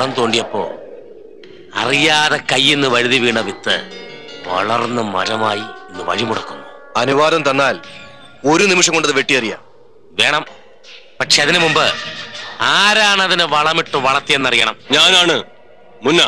കുളം തോണ്ടിയപ്പോ അറിയാതെ കയ്യിൽ നിന്ന് വഴുതി വീണ വിത്ത് വളർന്ന് മരമായി ഇന്ന് വഴിമുടക്കുന്നു അനുവാദം തന്നാൽ ഒരു നിമിഷം കൊണ്ട് അത് വെട്ടിയറിയാം വേണം പക്ഷെ അതിനു മുമ്പ് ആരാണ് അതിനെ വളമിട്ട് വളർത്തിയെന്നറിയണം ഞാനാണ് മുന്ന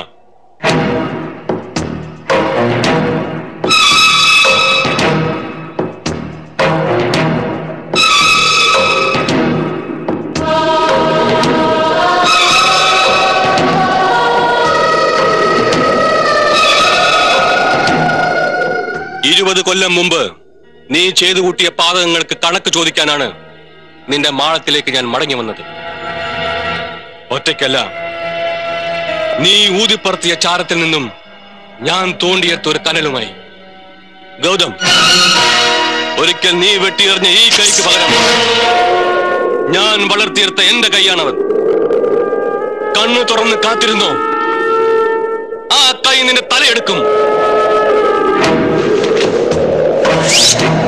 ഇരുപത് കൊല്ലം മുമ്പ് നീ ചെയ്തു കൂട്ടിയ പാതകങ്ങൾക്ക് കണക്ക് ചോദിക്കാനാണ് നിന്റെ മാളത്തിലേക്ക് ഞാൻ മടങ്ങി വന്നത് ഒറ്റയ്ക്കല്ല നീ ഊതിപ്പറത്തിയ ചാരത്തിൽ നിന്നും ഞാൻ തോണ്ടിയെത്ത ഒരു കനലുമായി ഗൗതം ഒരിക്കൽ നീ വെട്ടിയെറിഞ്ഞ ഈ കൈക്ക് പകരം ഞാൻ വളർത്തിയെടുത്ത എന്റെ കൈയാണവൻ കണ്ണു തുറന്ന് കാത്തിരുന്നോ ആ കൈ നിന്റെ തലയെടുക്കും